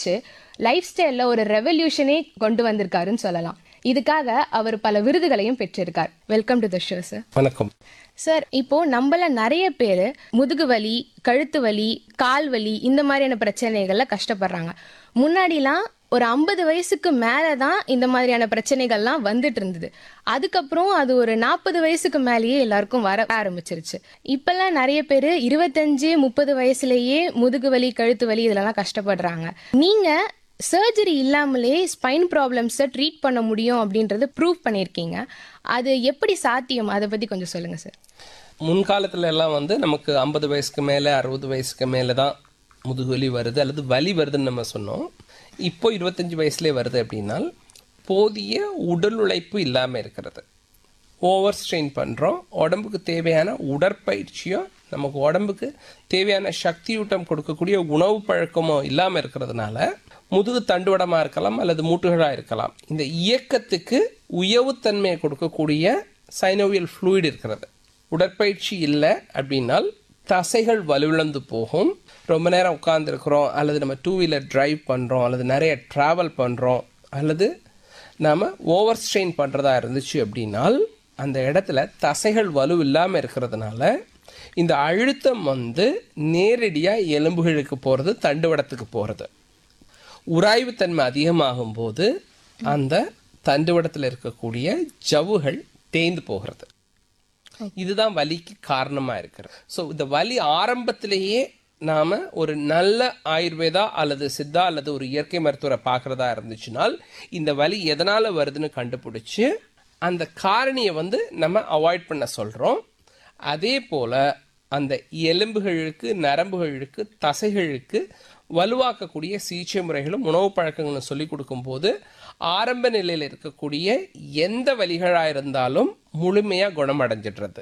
வச்சு லைஃப் ஸ்டைலில் ஒரு ரெவல்யூஷனே கொண்டு வந்திருக்காருன்னு சொல்லலாம் இதுக்காக அவர் பல விருதுகளையும் பெற்றிருக்கார் welcome to the show sir வணக்கம் சார் இப்போ நம்மள நிறைய பேர் முதுகு வலி கழுத்து வலி கால் வலி இந்த மாதிரியான பிரச்சனைகள்ல கஷ்டப்படுறாங்க முன்னாடிலாம் ஒரு ஐம்பது வயசுக்கு மேலே தான் இந்த மாதிரியான பிரச்சனைகள்லாம் வந்துட்டு இருந்தது அதுக்கப்புறம் அது ஒரு நாற்பது வயசுக்கு மேலேயே எல்லாருக்கும் வர ஆரம்பிச்சிருச்சு இப்பெல்லாம் நிறைய பேர் இருபத்தஞ்சு முப்பது வயசுலேயே முதுகு வலி கழுத்து வலி இதெல்லாம் கஷ்டப்படுறாங்க நீங்க சர்ஜரி இல்லாமலே ஸ்பைன் ப்ராப்ளம்ஸை ட்ரீட் பண்ண முடியும் அப்படின்றத ப்ரூவ் பண்ணியிருக்கீங்க அது எப்படி சாத்தியம் அதை பற்றி கொஞ்சம் சொல்லுங்கள் சார் முன்காலத்துல எல்லாம் வந்து நமக்கு ஐம்பது வயசுக்கு மேலே அறுபது வயசுக்கு மேலே தான் முதுகுவலி வருது அல்லது வலி வருதுன்னு நம்ம சொன்னோம் இப்போ இருபத்தஞ்சி வயசுலேயே வருது அப்படின்னால் போதிய உடல் உழைப்பு இல்லாமல் இருக்கிறது ஓவர் ஸ்ட்ரெயின் பண்ணுறோம் உடம்புக்கு தேவையான உடற்பயிற்சியோ நமக்கு உடம்புக்கு தேவையான சக்தியூட்டம் கொடுக்கக்கூடிய உணவு பழக்கமோ இல்லாமல் இருக்கிறதுனால முதுகு தண்டுவடமாக இருக்கலாம் அல்லது மூட்டுகளாக இருக்கலாம் இந்த இயக்கத்துக்கு உயவுத்தன்மையை கொடுக்கக்கூடிய சைனோவியல் ஃப்ளூயிட் இருக்கிறது உடற்பயிற்சி இல்லை அப்படின்னால் தசைகள் வலுவிழந்து போகும் ரொம்ப நேரம் உட்காந்துருக்குறோம் அல்லது நம்ம டூ வீலர் டிரைவ் பண்ணுறோம் அல்லது நிறைய ட்ராவல் பண்ணுறோம் அல்லது நாம் ஓவர் ஸ்ட்ரெயின் பண்ணுறதா இருந்துச்சு அப்படின்னால் அந்த இடத்துல தசைகள் வலு இல்லாமல் இருக்கிறதுனால இந்த அழுத்தம் வந்து நேரடியாக எலும்புகளுக்கு போகிறது தண்டுவடத்துக்கு போகிறது உராய்வுத்தன்மை அதிகமாகும் போது அந்த தண்டுவடத்தில் இருக்கக்கூடிய ஜவ்வுகள் தேய்ந்து போகிறது இதுதான் வலிக்கு காரணமாக இருக்கிறது ஸோ இந்த வலி ஆரம்பத்திலேயே நாம் ஒரு நல்ல ஆயுர்வேதா அல்லது சித்தா அல்லது ஒரு இயற்கை மருத்துவரை பார்க்குறதா இருந்துச்சுனால் இந்த வலி எதனால் வருதுன்னு கண்டுபிடிச்சி அந்த காரணியை வந்து நம்ம அவாய்ட் பண்ண சொல்கிறோம் அதே போல் அந்த எலும்புகளுக்கு நரம்புகளுக்கு தசைகளுக்கு வலுவாக்கக்கூடிய சிகிச்சை முறைகளும் உணவு பழக்கங்களும் சொல்லி கொடுக்கும்போது ஆரம்ப நிலையில் இருக்கக்கூடிய எந்த வலிகளாக இருந்தாலும் முழுமையாக குணமடைஞ்சிடுறது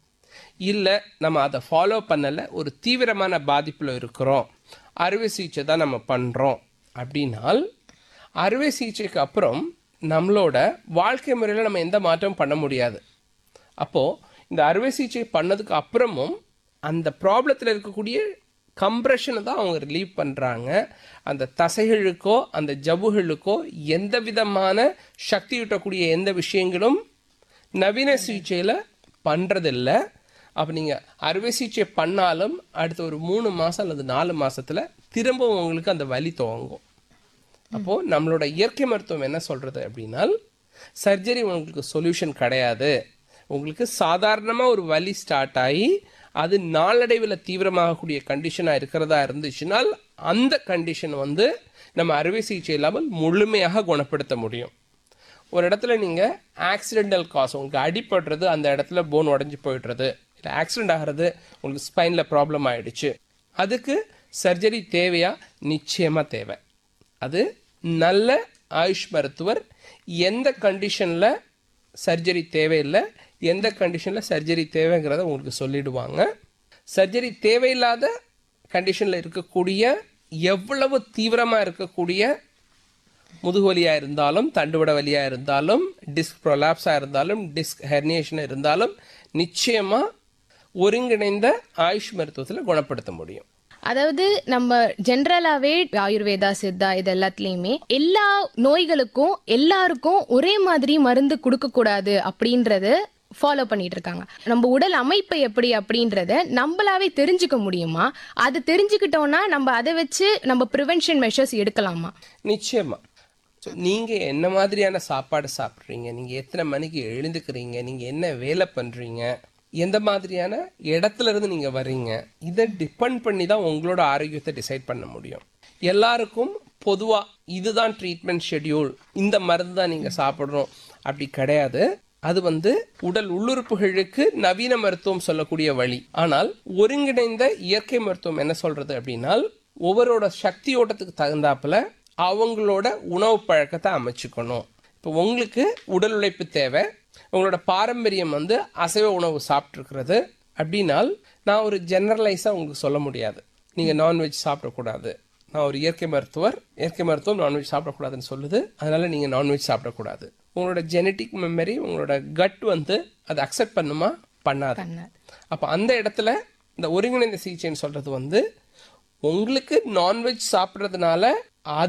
இல்லை நம்ம அதை ஃபாலோ பண்ணலை ஒரு தீவிரமான பாதிப்பில் இருக்கிறோம் அறுவை சிகிச்சை தான் நம்ம பண்ணுறோம் அப்படின்னால் அறுவை சிகிச்சைக்கு அப்புறம் நம்மளோட வாழ்க்கை முறையில் நம்ம எந்த மாற்றமும் பண்ண முடியாது அப்போது இந்த அறுவை சிகிச்சை பண்ணதுக்கு அப்புறமும் அந்த ப்ராப்ளத்தில் இருக்கக்கூடிய கம்ப்ரெஷனை தான் அவங்க ரிலீவ் பண்ணுறாங்க அந்த தசைகளுக்கோ அந்த ஜவ்வுகளுக்கோ எந்த விதமான சக்தி ஊட்டக்கூடிய எந்த விஷயங்களும் நவீன சிகிச்சையில் பண்ணுறதில்ல அப்போ நீங்கள் அறுவை சிகிச்சை பண்ணாலும் அடுத்த ஒரு மூணு மாதம் அல்லது நாலு மாதத்தில் திரும்பவும் உங்களுக்கு அந்த வலி துவங்கும் அப்போது நம்மளோட இயற்கை மருத்துவம் என்ன சொல்கிறது அப்படின்னால் சர்ஜரி உங்களுக்கு சொல்யூஷன் கிடையாது உங்களுக்கு சாதாரணமாக ஒரு வலி ஸ்டார்ட் ஆகி அது நாளடைவில் தீவிரமாகக்கூடிய கண்டிஷனாக இருக்கிறதா இருந்துச்சுனால் அந்த கண்டிஷன் வந்து நம்ம அறுவை சிகிச்சை இல்லாமல் முழுமையாக குணப்படுத்த முடியும் ஒரு இடத்துல நீங்கள் ஆக்சிடென்டல் காஸ் உங்களுக்கு அடிபடுறது அந்த இடத்துல போன் உடஞ்சி போயிடுறது இல்லை ஆக்சிடென்ட் ஆகிறது உங்களுக்கு ஸ்பைனில் ப்ராப்ளம் ஆயிடுச்சு அதுக்கு சர்ஜரி தேவையா நிச்சயமாக தேவை அது நல்ல ஆயுஷ் மருத்துவர் எந்த கண்டிஷனில் சர்ஜரி தேவையில்லை எந்த கண்டிஷனில் சர்ஜரி தேவைங்கிறத உங்களுக்கு சொல்லிடுவாங்க சர்ஜரி தேவையில்லாத கண்டிஷனில் இருக்கக்கூடிய எவ்வளவு தீவிரமாக இருக்கக்கூடிய முதுகுவலியாக இருந்தாலும் தண்டுவட வலியாக இருந்தாலும் டிஸ்க் ப்ரொலாப்ஸாக இருந்தாலும் டிஸ்க் ஹெர்னியேஷன் இருந்தாலும் நிச்சயமாக ஒருங்கிணைந்த ஆயுஷ் மருத்துவத்தில் குணப்படுத்த முடியும் அதாவது நம்ம ஜென்ரலாவே ஆயுர்வேதா சித்தா இது எல்லாத்துலயுமே எல்லா நோய்களுக்கும் எல்லாருக்கும் ஒரே மாதிரி மருந்து கொடுக்க கூடாது அப்படின்றது ஃபாலோ பண்ணிட்டு இருக்காங்க நம்ம உடல் அமைப்பு எப்படி அப்படின்றத நம்மளாவே தெரிஞ்சுக்க முடியுமா அது தெரிஞ்சுக்கிட்டோம்னா நம்ம அதை வச்சு நம்ம ப்ரிவென்ஷன் மெஷர்ஸ் எடுக்கலாமா நிச்சயமா ஸோ நீங்கள் என்ன மாதிரியான சாப்பாடு சாப்பிட்றீங்க நீங்கள் எத்தனை மணிக்கு எழுந்துக்கிறீங்க நீங்கள் என்ன வேலை பண்ணுறீங்க எந்த மாதிரியான இடத்துல இருந்து நீங்கள் வர்றீங்க இதை டிபெண்ட் பண்ணி தான் உங்களோட ஆரோக்கியத்தை டிசைட் பண்ண முடியும் எல்லாருக்கும் பொதுவாக இதுதான் ட்ரீட்மெண்ட் ஷெட்யூல் இந்த மருந்து தான் நீங்கள் சாப்பிடணும் அப்படி கிடையாது அது வந்து உடல் உள்ளுறுப்புகளுக்கு நவீன மருத்துவம் சொல்லக்கூடிய வழி ஆனால் ஒருங்கிணைந்த இயற்கை மருத்துவம் என்ன சொல்றது அப்படின்னால் ஒவ்வொருவரோட சக்தி ஓட்டத்துக்கு தகுந்தாப்புல அவங்களோட உணவு பழக்கத்தை அமைச்சுக்கணும் இப்போ உங்களுக்கு உடல் உழைப்பு தேவை உங்களோட பாரம்பரியம் வந்து அசைவ உணவு சாப்பிட்ருக்கிறது அப்படின்னால் நான் ஒரு ஜெனரலைஸாக உங்களுக்கு சொல்ல முடியாது நீங்கள் நான்வெஜ் சாப்பிடக்கூடாது நான் ஒரு இயற்கை மருத்துவர் இயற்கை மருத்துவம் நான்வெஜ் சாப்பிடக்கூடாதுன்னு சொல்லுது அதனால நீங்கள் நான்வெஜ் சாப்பிடக்கூடாது உங்களோட ஜெனட்டிக் மெமரி உங்களோட கட் வந்து அதை அக்செப்ட் பண்ணுமா பண்ணாது பண்ணாது அப்போ அந்த இடத்துல இந்த ஒருங்கிணைந்த சிகிச்சைன்னு சொல்றது வந்து உங்களுக்கு நான்வெஜ் சாப்பிட்றதுனால